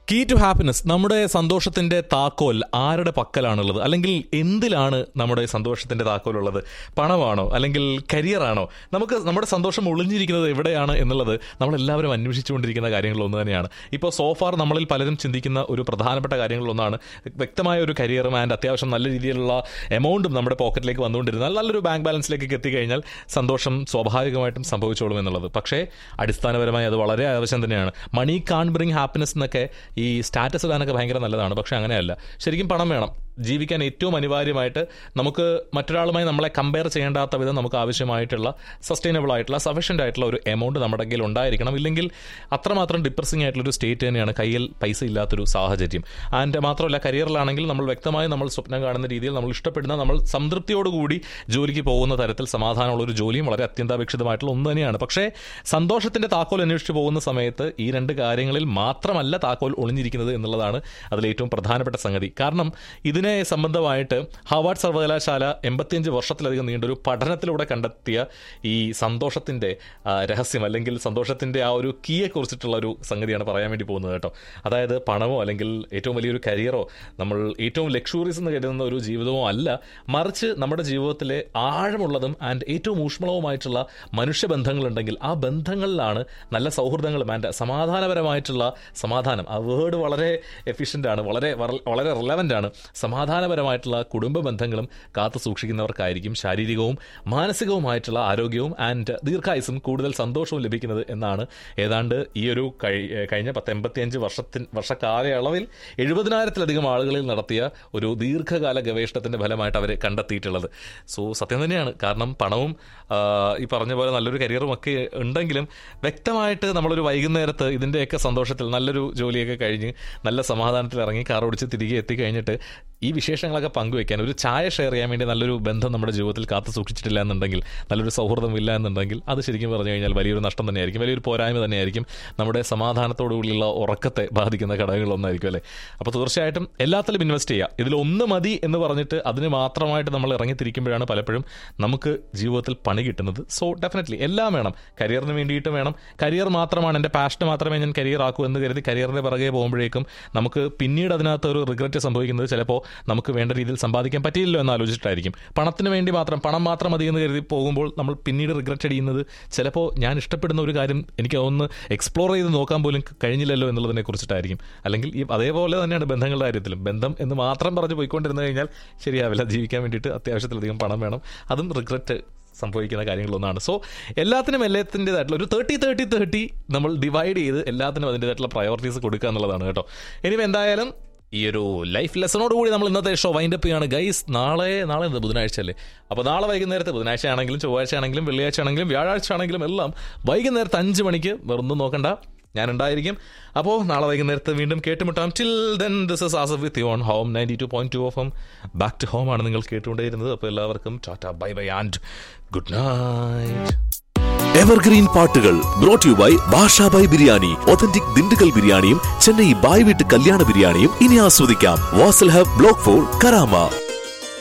key to happiness നമ്മുടെ സന്തോഷത്തിന്റെ താക്കോൽ ആരുടെ പക്കലാണുള്ളത് അല്ലെങ്കിൽ എന്തിലാണ് നമ്മുടെ സന്തോഷത്തിന്റെ താക്കോൽ ഉള്ളത് പണമാണോ അല്ലെങ്കിൽ കരിയറാണോ നമുക്ക് നമ്മുടെ സന്തോഷം ഒളിഞ്ഞിരിക്കുന്നത് എവിടെയാണ് എന്നുള്ളത് നമ്മളെല്ലാവരും അന്വേഷിച്ചുകൊണ്ടിരിക്കുന്ന കാര്യങ്ങളിൽ ഒന്ന് തന്നെയാണ് ഇപ്പോൾ സോഫാർ നമ്മളിൽ പലരും ചിന്തിക്കുന്ന ഒരു പ്രധാനപ്പെട്ട കാര്യങ്ങളൊന്നാണ് വ്യക്തമായ ഒരു കരിയറും ആൻഡ് അത്യാവശ്യം നല്ല രീതിയിലുള്ള എമൗണ്ടും നമ്മുടെ പോക്കറ്റിലേക്ക് വന്നുകൊണ്ടിരുന്നാൽ നല്ലൊരു ബാങ്ക് ബാലൻസിലേക്ക് എത്തിക്കഴിഞ്ഞാൽ സന്തോഷം സ്വാഭാവികമായിട്ടും സംഭവിച്ചോളും എന്നുള്ളത് പക്ഷേ അടിസ്ഥാനപരമായി അത് വളരെ ആവശ്യം തന്നെയാണ് മണി കാൺ ബ്രിങ് ഹാപ്പിനെസ് എന്നൊക്കെ ഈ സ്റ്റാറ്റസ് ഇടാനൊക്കെ ഭയങ്കര നല്ലതാണ് പക്ഷെ അങ്ങനെയല്ല ശരിക്കും പണം വേണം ജീവിക്കാൻ ഏറ്റവും അനിവാര്യമായിട്ട് നമുക്ക് മറ്റൊരാളുമായി നമ്മളെ കമ്പയർ ചെയ്യേണ്ടാത്ത വിധം നമുക്ക് ആവശ്യമായിട്ടുള്ള സസ്റ്റൈനബിൾ ആയിട്ടുള്ള സഫീഷ്യൻ്റ് ആയിട്ടുള്ള ഒരു എമൗണ്ട് നമ്മുടെ കയ്യിൽ ഉണ്ടായിരിക്കണം ഇല്ലെങ്കിൽ അത്രമാത്രം ഡിപ്രസിംഗ് ആയിട്ടുള്ള ഒരു സ്റ്റേറ്റ് തന്നെയാണ് കയ്യിൽ പൈസ ഇല്ലാത്തൊരു സാഹചര്യം ആൻഡ് മാത്രമല്ല കരിയറിലാണെങ്കിൽ നമ്മൾ വ്യക്തമായി നമ്മൾ സ്വപ്നം കാണുന്ന രീതിയിൽ നമ്മൾ ഇഷ്ടപ്പെടുന്ന നമ്മൾ സംതൃപ്തിയോടുകൂടി ജോലിക്ക് പോകുന്ന തരത്തിൽ സമാധാനമുള്ള ഒരു ജോലിയും വളരെ അത്യന്താപേക്ഷിതമായിട്ടുള്ള ഒന്ന് തന്നെയാണ് പക്ഷേ സന്തോഷത്തിന്റെ താക്കോൽ അന്വേഷിച്ച് പോകുന്ന സമയത്ത് ഈ രണ്ട് കാര്യങ്ങളിൽ മാത്രമല്ല താക്കോൽ ഒളിഞ്ഞിരിക്കുന്നത് എന്നുള്ളതാണ് അതിൽ ഏറ്റവും പ്രധാനപ്പെട്ട സംഗതി കാരണം ഇതിനെ സംബന്ധമായിട്ട് ഹവാർഡ് സർവകലാശാല എൺപത്തിയഞ്ച് വർഷത്തിലധികം നീണ്ടൊരു പഠനത്തിലൂടെ കണ്ടെത്തിയ ഈ സന്തോഷത്തിന്റെ ആ, രഹസ്യം അല്ലെങ്കിൽ സന്തോഷത്തിന്റെ ആ ഒരു കീയെ കുറിച്ചിട്ടുള്ള ഒരു സംഗതിയാണ് പറയാൻ വേണ്ടി പോകുന്നത് കേട്ടോ അതായത് പണമോ അല്ലെങ്കിൽ ഏറ്റവും വലിയൊരു കരിയറോ നമ്മൾ ഏറ്റവും ലക്ഷൂറീസ് എന്ന് കരുതുന്ന ഒരു ജീവിതമോ അല്ല മറിച്ച് നമ്മുടെ ജീവിതത്തിലെ ആഴമുള്ളതും ആൻഡ് ഏറ്റവും ഊഷ്മളവുമായിട്ടുള്ള മനുഷ്യബന്ധങ്ങളുണ്ടെങ്കിൽ ആ ബന്ധങ്ങളിലാണ് നല്ല സൗഹൃദങ്ങളും ആൻഡ് സമാധാനപരമായിട്ടുള്ള സമാധാനം ആ വേർഡ് വളരെ എഫിഷ്യൻ്റ് ആണ് വളരെ വറ- വളരെ റിലവൻ്റ് ആണ് സമാധാനപരമായിട്ടുള്ള കുടുംബ ബന്ധങ്ങളും കാത്തു സൂക്ഷിക്കുന്നവർക്കായിരിക്കും ശാരീരികവും മാനസികവുമായിട്ടുള്ള ആരോഗ്യവും ആൻഡ് ദീർഘായുസും കൂടുതൽ സന്തോഷവും ലഭിക്കുന്നത് എന്നാണ് ഏതാണ്ട് ഈ ഒരു കഴി- കഴിഞ്ഞ പത്ത് എൺപത്തിയഞ്ച് വർഷത്തിൻ വർഷക്കാലയളവിൽ എഴുപതിനായിരത്തിലധികം ആളുകളിൽ നടത്തിയ ഒരു ദീർഘകാല ഗവേഷണത്തിന്റെ ഫലമായിട്ട് അവർ കണ്ടെത്തിയിട്ടുള്ളത് സോ സത്യം തന്നെയാണ് കാരണം പണവും ആ, ഈ പറഞ്ഞ പോലെ നല്ലൊരു കരിയറും ഒക്കെ ഉണ്ടെങ്കിലും വ്യക്തമായിട്ട് നമ്മളൊരു വൈകുന്നേരത്ത് ഇതിൻ്റെയൊക്കെ സന്തോഷത്തിൽ നല്ലൊരു ജോലിയൊക്കെ കഴിഞ്ഞ് നല്ല സമാധാനത്തിൽ ഇറങ്ങി കാർ ഓടിച്ച് തിരികെ എത്തിക്കഴിഞ്ഞിട്ട് ഈ വിശേഷങ്ങളൊക്കെ പങ്കുവെക്കാൻ ഒരു ചായ ഷെയർ ചെയ്യാൻ വേണ്ടി നല്ലൊരു ബന്ധം നമ്മുടെ ജീവിതത്തിൽ കാത്തു സൂക്ഷിച്ചിട്ടില്ല എന്നുണ്ടെങ്കിൽ നല്ലൊരു സൗഹൃദം ഇല്ല എന്നുണ്ടെങ്കിൽ അത് ശരിക്കും പറഞ്ഞു കഴിഞ്ഞാൽ വലിയൊരു നഷ്ടം തന്നെയായിരിക്കും വലിയൊരു പോരായ്മ തന്നെയായിരിക്കും നമ്മുടെ സമാധാനത്തോടുകൂടിയുള്ള ഉറക്കത്തെ ബാധിക്കുന്ന ഘടകങ്ങളൊന്നായിരിക്കും അല്ലേ അപ്പോൾ തീർച്ചയായിട്ടും എല്ലാത്തിലും ഇൻവെസ്റ്റ് ചെയ്യുക ഇതിലൊന്ന് മതി എന്ന് പറഞ്ഞിട്ട് അതിന് മാത്രമായിട്ട് നമ്മൾ ഇറങ്ങിത്തിരിക്കുമ്പോഴാണ് പലപ്പോഴും നമുക്ക് ജീവിതത്തിൽ പണി കിട്ടുന്നത് സോ ഡെഫിനറ്റ്ലി എല്ലാം വേണം കരിയറിന് വേണ്ടിയിട്ട് വേണം കരിയർ മാത്രമാണ് എൻ്റെ പാഷൻ മാത്രമേ ഞാൻ കരിയർ ആക്കൂ എന്ന് കരുതി കരിയറിൻ്റെ പിറകെ പോകുമ്പോഴേക്കും നമുക്ക് പിന്നീട് അതിനകത്ത് ഒരു റിഗ്രറ്റ് സംഭവിക്കുന്നത് ചിലപ്പോൾ നമുക്ക് വേണ്ട രീതിയിൽ സമ്പാദിക്കാൻ പറ്റിയില്ലല്ലോ എന്ന് ആലോചിച്ചിട്ടായിരിക്കും പണത്തിന് വേണ്ടി മാത്രം പണം മാത്രം മതി എന്ന് കരുതി പോകുമ്പോൾ നമ്മൾ പിന്നീട് റിഗ്രറ്റ് അടിയുന്നത് ചിലപ്പോൾ ഞാൻ ഇഷ്ടപ്പെടുന്ന ഒരു കാര്യം എനിക്ക് ഒന്ന് എക്സ്പ്ലോർ ചെയ്ത് നോക്കാൻ പോലും കഴിഞ്ഞില്ലല്ലോ എന്നുള്ളതിനെ കുറിച്ചിട്ടായിരിക്കും അല്ലെങ്കിൽ ഈ അതേപോലെ തന്നെയാണ് ബന്ധങ്ങളുടെ കാര്യത്തിലും ബന്ധം എന്ന് മാത്രം പറഞ്ഞ് പോയിക്കൊണ്ടിരുന്നു കഴിഞ്ഞാൽ ശരിയാവില്ല ജീവിക്കാൻ വേണ്ടിയിട്ട് അത്യാവശ്യത്തിലധികം പണം വേണം അതും റിഗ്രറ്റ് സംഭവിക്കുന്ന കാര്യങ്ങളൊന്നാണ് സോ എല്ലാത്തിനും എല്ലാത്തിൻ്റെതായിട്ടുള്ള ഒരു തേർട്ടി തേർട്ടി തേർട്ടി നമ്മൾ ഡിവൈഡ് ചെയ്ത് എല്ലാത്തിനും അതിൻ്റെതായിട്ടുള്ള പ്രയോറിറ്റീസ് കൊടുക്കുക എന്നുള്ളതാണ് കേട്ടോ ഇനി എന്തായാലും ഈ ഒരു ലൈഫ് ലെസണോട് കൂടി നമ്മൾ ഇന്നത്തെ ഷോ വൈൻഡ് അപ്പ് ചെയ്യാണ് ഗൈസ് നാളെ നാളെ എന്താ ബുധനാഴ്ച അല്ലേ അപ്പോൾ നാളെ വൈകുന്നേരത്ത് ബുധനാഴ്ച ആണെങ്കിലും ചൊവ്വാഴ്ച ആണെങ്കിലും വെള്ളിയാഴ്ച ആണെങ്കിലും വ്യാഴാഴ്ച ആണെങ്കിലും എല്ലാം വൈകുന്നേരത്ത് അഞ്ച് മണിക്ക് വെറുതെ നോക്കണ്ട ഞാൻ ഉണ്ടായിരിക്കും അപ്പോൾ നാളെ വൈകുന്നേരത്ത് വീണ്ടും കേട്ടുമുട്ടാം till then this is Asaf with on home ninety two point two of back to home ആണ് നിങ്ങൾ കേട്ടുകൊണ്ടേയിരുന്നത് അപ്പോൾ എല്ലാവർക്കും tata bye bye and good night evergreen പാട്ടുകൾ brought you by Bashabhai biryani authentic Dindigul ബിരിയാണിയും ചെന്നൈ ബായ് വീട്ട് കല്യാണ ബിരിയാണിയും ഇനി ആസ്വദിക്കാം Vasal hub block four Karama